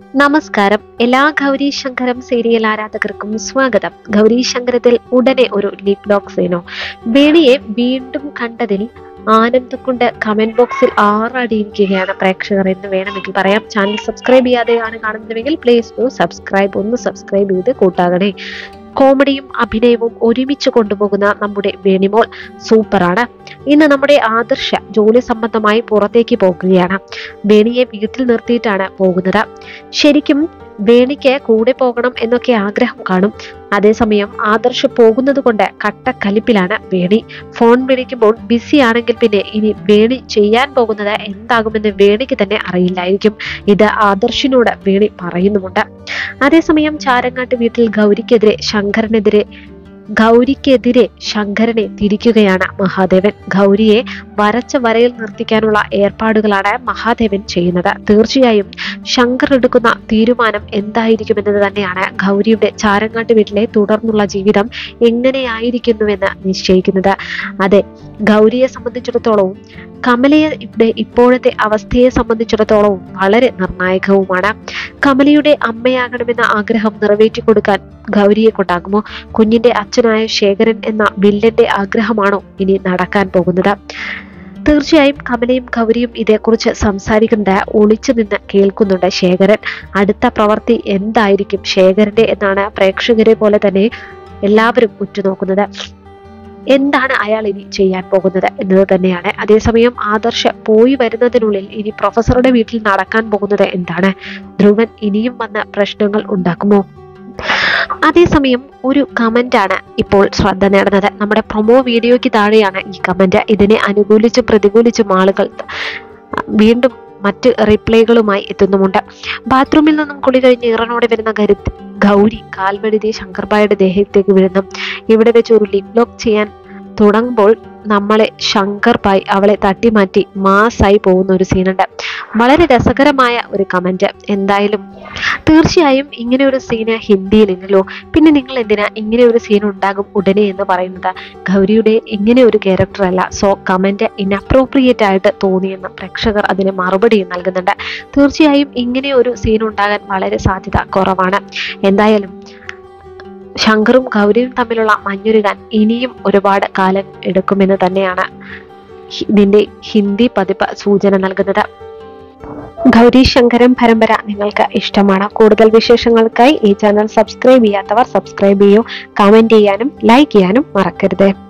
നമസ്കാരം എല്ലാ ഗൗരി ശങ്കരം സീരിയൽ ആരാധകർക്കും സ്വാഗതം ഗൗരി ശങ്കരത്തിൽ ഉടനെ ഒരു ലിപ് ലോക്ക് സീനോ വേണിയെ വീണ്ടും കണ്ടതിൽ ആനന്ദം കൊണ്ട് കമന്റ് ബോക്സിൽ ആറാടിയിരിക്കുകയാണ് പ്രേക്ഷകർ എന്ന് വേണമെങ്കിൽ പറയാം ചാനൽ സബ്സ്ക്രൈബ് ചെയ്യാതെയാണ് കാണുന്നതെങ്കിൽ പ്ലീസ് ടു സബ്സ്ക്രൈബ് ഒന്ന് സബ്സ്ക്രൈബ് ചെയ്ത് കൂട്ടാകണേ കോമഡിയും അഭിനയവും ഒരുമിച്ച് കൊണ്ടുപോകുന്ന നമ്മുടെ വേണിമോൾ സൂപ്പറാണ് ഇന്ന് നമ്മുടെ ആദർശ ജോലി സംബന്ധമായി പുറത്തേക്ക് പോകുകയാണ് വേണിയെ വീട്ടിൽ നിർത്തിയിട്ടാണ് പോകുന്നത് ശരിക്കും വേണിക്ക് കൂടെ പോകണം എന്നൊക്കെ ആഗ്രഹം കാണും അതേസമയം ആദർശ് പോകുന്നത് കൊണ്ട് കട്ടക്കലിപ്പിലാണ് വേണി ഫോൺ വിളിക്കുമ്പോൾ ബിസി ആണെങ്കിൽ പിന്നെ ഇനി വേണി ചെയ്യാൻ പോകുന്നത് എന്താകുമെന്ന് വേണിക്ക് തന്നെ അറിയില്ലായിരിക്കും ഇത് ആദർശിനോട് വേണി പറയുന്നുമുണ്ട് അതേസമയം ചാരങ്ങാട്ട് വീട്ടിൽ ഗൗരിക്കെതിരെ ശങ്കരനെതിരെ ഗൗരിക്കെതിരെ ശങ്കരനെ തിരിക്കുകയാണ് മഹാദേവൻ ഗൗരിയെ വരച്ച വരയിൽ നിർത്തിക്കാനുള്ള ഏർപ്പാടുകളാണ് മഹാദേവൻ ചെയ്യുന്നത് തീർച്ചയായും ശങ്കർ എടുക്കുന്ന തീരുമാനം എന്തായിരിക്കുമെന്നത് തന്നെയാണ് ഗൗരിയുടെ ചാരങ്ങാട്ട് വീട്ടിലെ തുടർന്നുള്ള ജീവിതം എങ്ങനെയായിരിക്കുന്നുവെന്ന് നിശ്ചയിക്കുന്നത് അതെ ഗൗരിയെ സംബന്ധിച്ചിടത്തോളവും കമലയുടെ ഇപ്പോഴത്തെ അവസ്ഥയെ സംബന്ധിച്ചിടത്തോളവും വളരെ നിർണായകവുമാണ് കമലയുടെ അമ്മയാകണമെന്ന ആഗ്രഹം നിറവേറ്റി കൊടുക്കാൻ ഗൗരിയെ കൊണ്ടാകുമോ കുഞ്ഞിന്റെ അച്ഛനായ ശേഖരൻ എന്ന വില്ലന്റെ ആഗ്രഹമാണോ ഇനി നടക്കാൻ പോകുന്നത് തീർച്ചയായും കമലയും ഗൗരിയും ഇതേക്കുറിച്ച് സംസാരിക്കുന്നത് ഒളിച്ചു നിന്ന് കേൾക്കുന്നുണ്ട് ശേഖരൻ അടുത്ത പ്രവൃത്തി എന്തായിരിക്കും ശേഖരന്റെ എന്നാണ് പ്രേക്ഷകരെ പോലെ തന്നെ എല്ലാവരും ഉറ്റുനോക്കുന്നത് എന്താണ് അയാൾ ഇനി ചെയ്യാൻ പോകുന്നത് എന്നത് തന്നെയാണ് അതേസമയം ആദർശ പോയി വരുന്നതിനുള്ളിൽ ഇനി പ്രൊഫസറുടെ വീട്ടിൽ നടക്കാൻ പോകുന്നത് എന്താണ് ധ്രുവൻ ഇനിയും വന്ന പ്രശ്നങ്ങൾ ഉണ്ടാക്കുമോ അതേസമയം ഒരു കമന്റ് ആണ് ഇപ്പോൾ ശ്രദ്ധ നേടുന്നത് നമ്മുടെ പ്രൊമോ വീഡിയോയ്ക്ക് താഴെയാണ് ഈ കമന്റ് ഇതിനെ അനുകൂലിച്ചും പ്രതികൂലിച്ചും ആളുകൾ വീണ്ടും മറ്റ് റിപ്ലൈകളുമായി എത്തുന്നുമുണ്ട് ബാത്റൂമിൽ നിന്നും കുളി കഴിഞ്ഞ് ഇറനോടെ വരുന്ന ഗരി ഗൗരി കാൽവഴുതി ശങ്കർബായുടെ ദേഹത്തേക്ക് വീഴുന്നു ഇവിടെ വെച്ച് ഒരു ലിപ് ലോക്ക് ചെയ്യാൻ തുടങ്ങുമ്പോൾ നമ്മളെ ശങ്കർ ബായ് അവളെ തട്ടിമാറ്റി മാസായി പോകുന്ന ഒരു സീനുണ്ട് വളരെ രസകരമായ ഒരു കമന്റ് എന്തായാലും തീർച്ചയായും ഇങ്ങനെ ഒരു സീന് ഹിന്ദിയിലില്ലല്ലോ പിന്നെ നിങ്ങൾ എന്തിനാ ഇങ്ങനെ ഒരു സീൻ ഉണ്ടാകും ഉടനെ എന്ന് പറയുന്നത് ഗൗരിയുടെ ഇങ്ങനെ ഒരു ക്യാരക്ടർ അല്ല സോ കമന്റ് ഇൻഅപ്രോപ്രിയേറ്റ് ആയിട്ട് തോന്നിയെന്ന് പ്രേക്ഷകർ അതിന് മറുപടി നൽകുന്നുണ്ട് തീർച്ചയായും ഇങ്ങനെ ഒരു സീൻ ഉണ്ടാകാൻ വളരെ സാധ്യത കുറവാണ് എന്തായാലും ശങ്കറും ഗൗരിയും തമ്മിലുള്ള മഞ്ഞുരുകാൻ ഇനിയും ഒരുപാട് കാലം എടുക്കുമെന്ന് തന്നെയാണ് ഹി- ഇതിന്റെ ഹിന്ദി പതിപ്പ് സൂചന നൽകുന്നത് ഗൗരി ശങ്കരം പരമ്പര നിങ്ങൾക്ക് ഇഷ്ടമാണ് കൂടുതൽ വിശേഷങ്ങൾക്കായി ഈ ചാനൽ സബ്സ്ക്രൈബ് ചെയ്യാത്തവർ സബ്സ്ക്രൈബ് ചെയ്യൂ കമന്റ് ചെയ്യാനും ലൈക്ക് ചെയ്യാനും മറക്കരുത്